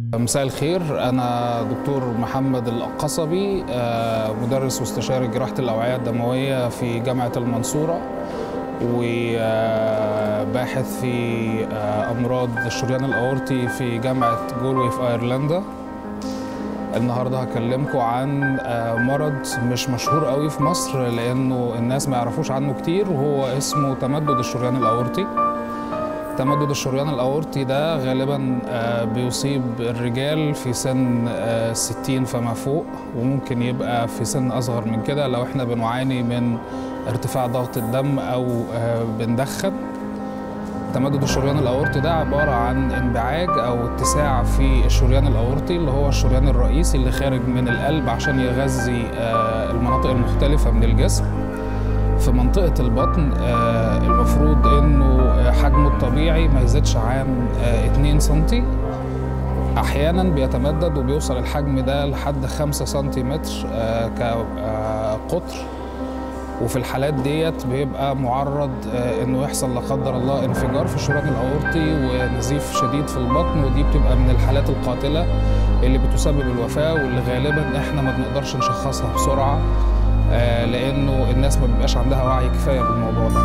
مساء الخير أنا دكتور محمد القصبي آه، مدرس واستشاري جراحة الأوعية الدموية في جامعة المنصورة وباحث في آه، أمراض الشريان الأورطي في جامعة جولوي في أيرلندا النهارده هكلمكم عن آه، مرض مش مشهور قوي في مصر لأنه الناس ما يعرفوش عنه كتير وهو اسمه تمدد الشريان الأورطي تمدد الشريان الأورطي ده غالبا آه، بيصيب الرجال في سن آه، 60 فما فوق وممكن يبقى في سن أصغر من كده لو احنا بنعاني من ارتفاع ضغط الدم أو آه، بندخن تمدد الشريان الأورطي ده عبارة عن انبعاج أو اتساع في الشريان الأورطي اللي هو الشريان الرئيسي اللي خارج من القلب عشان يغذي آه، المناطق المختلفة من الجسم في منطقة البطن آه، المفروض انه آه، حجمه الطبيعي ما يزيدش عن آه، 2 سنتي احيانا بيتمدد وبيوصل الحجم ده لحد 5 سنتيمتر آه، كقطر وفي الحالات ديت بيبقى معرض آه، انه يحصل لا قدر الله انفجار في الشريان الاورطي ونزيف شديد في البطن ودي بتبقى من الحالات القاتله اللي بتسبب الوفاه واللي غالبا احنا ما بنقدرش نشخصها بسرعه آه، لانه الناس ما بيبقاش عندها وعي كفايه بالموضوع ده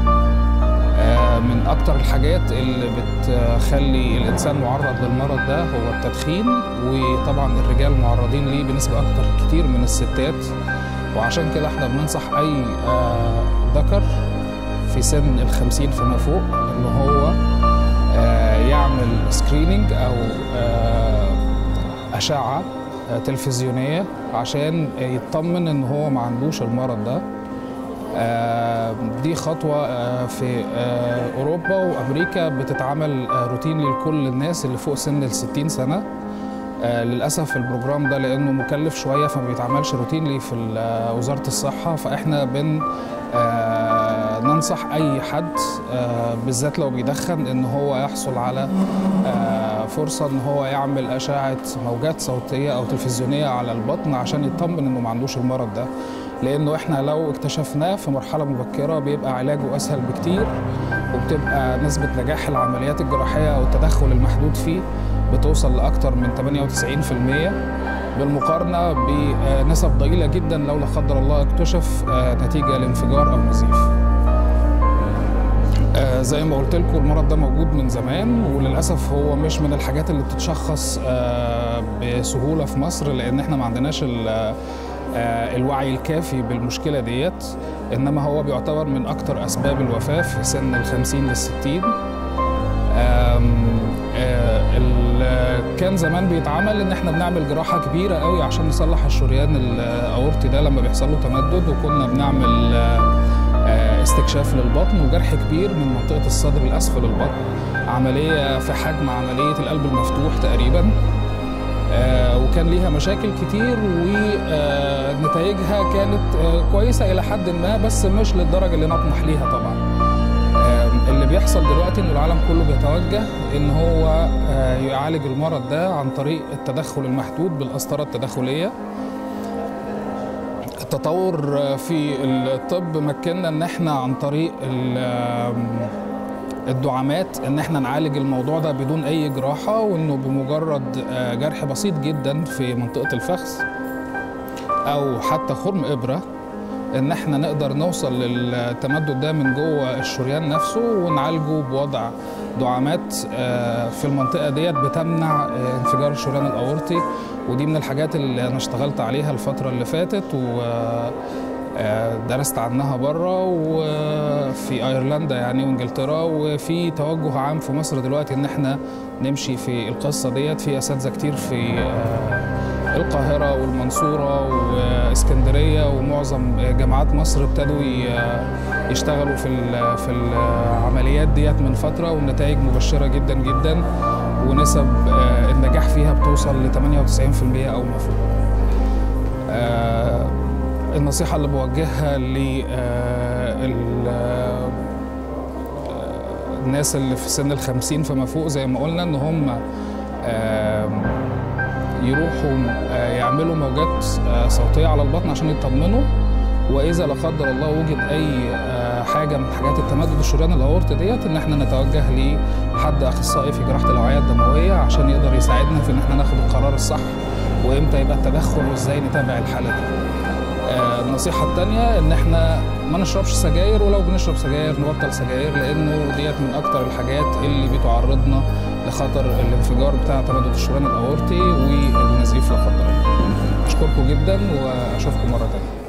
آه، من اكتر الحاجات اللي بتخلي الانسان معرض للمرض ده هو التدخين وطبعا الرجال معرضين ليه بنسبه اكتر كتير من الستات وعشان كده احنا بننصح اي آه، ذكر في سن الخمسين فما فوق ان هو آه، يعمل سكريننج او آه، اشعه آه، تلفزيونيه عشان يطمن ان هو ما عندوش المرض ده آه، دي خطوة آه، في آه، أوروبا وأمريكا بتتعمل آه، روتين لكل الناس اللي فوق سن ال 60 سنة آه، للأسف البروجرام ده لأنه مكلف شوية فما بيتعملش روتينلي في ال- آه، وزارة الصحة فإحنا بن آه، ننصح أي حد آه، بالذات لو بيدخن إن هو يحصل على آه، فرصة إن هو يعمل أشعة موجات صوتية أو تلفزيونية على البطن عشان يطمن إنه ما عندوش المرض ده لأنه إحنا لو اكتشفناه في مرحلة مبكرة بيبقى علاجه أسهل بكتير وبتبقى نسبة نجاح العمليات الجراحية أو التدخل المحدود فيه بتوصل لأكثر من 98% بالمقارنة بنسب ضئيلة جدا لو لا قدر الله اكتشف آه، نتيجة لانفجار أو نزيف. آه، زي ما قلت لكم المرض ده موجود من زمان وللاسف هو مش من الحاجات اللي بتتشخص آه، بسهوله في مصر لان احنا ما عندناش ال- آه، الوعي الكافي بالمشكله ديت انما هو بيعتبر من اكتر اسباب الوفاه في سن ال 50 لل 60 آم، آه، ال- كان زمان بيتعمل ان احنا بنعمل جراحه كبيره قوي عشان نصلح الشريان الاورطي ده لما بيحصل له تمدد وكنا بنعمل آه، آه، استكشاف للبطن وجرح كبير من منطقه الصدر الاسفل البطن عمليه في حجم عمليه القلب المفتوح تقريبا آه، وكان ليها مشاكل كتير ونتائجها كانت آه، كويسه الى حد ما بس مش للدرجه اللي نطمح ليها طبعا آم، اللي بيحصل دلوقتي ان العالم كله بيتوجه ان هو آه، يعالج المرض ده عن طريق التدخل المحدود بالقسطره التداخليه التطور آه، في الطب مكننا ان احنا عن طريق ال- آم، الدعامات ان احنا نعالج الموضوع ده بدون اي جراحه وانه بمجرد آه، جرح بسيط جدا في منطقه الفخذ او حتى خرم ابره ان احنا نقدر نوصل للتمدد ده من جوه الشريان نفسه ونعالجه بوضع دعامات آه، في المنطقه ديت بتمنع آه، انفجار الشريان الاورطي ودي من الحاجات اللي انا اشتغلت عليها الفتره اللي فاتت و آه، درست عنها بره وفي ايرلندا يعني وانجلترا وفي توجه عام في مصر دلوقتي ان احنا نمشي في القصه ديت في اساتذه كتير في آه، القاهره والمنصوره واسكندريه ومعظم جامعات مصر ابتدوا ي- يشتغلوا في ال- في العمليات ديت من فتره والنتائج مبشره جدا جدا ونسب آه، النجاح فيها بتوصل ل 98% او ما فوق. آه، النصيحة اللي بوجهها للناس اللي في سن الخمسين فما فوق زي ما قلنا ان هم آم، يروحوا آه، يعملوا موجات آه، صوتية على البطن عشان يطمنوا وإذا لا قدر الله وجد أي آه، حاجه من حاجات التمدد الشريان الاورطي ديت ان احنا نتوجه لحد اخصائي في جراحه الاوعيه الدمويه عشان يقدر يساعدنا في ان احنا ناخد القرار الصح وامتى يبقى التدخل وازاي نتابع الحاله دي. آه، النصيحه الثانيه ان احنا ما نشربش سجاير ولو بنشرب سجاير نبطل سجاير لانه ديت من اكتر الحاجات اللي بتعرضنا لخطر الانفجار بتاع تمدد الشريان الاورطي والنزيف لا قدر الله. اشكركم جدا واشوفكم مره ثانيه.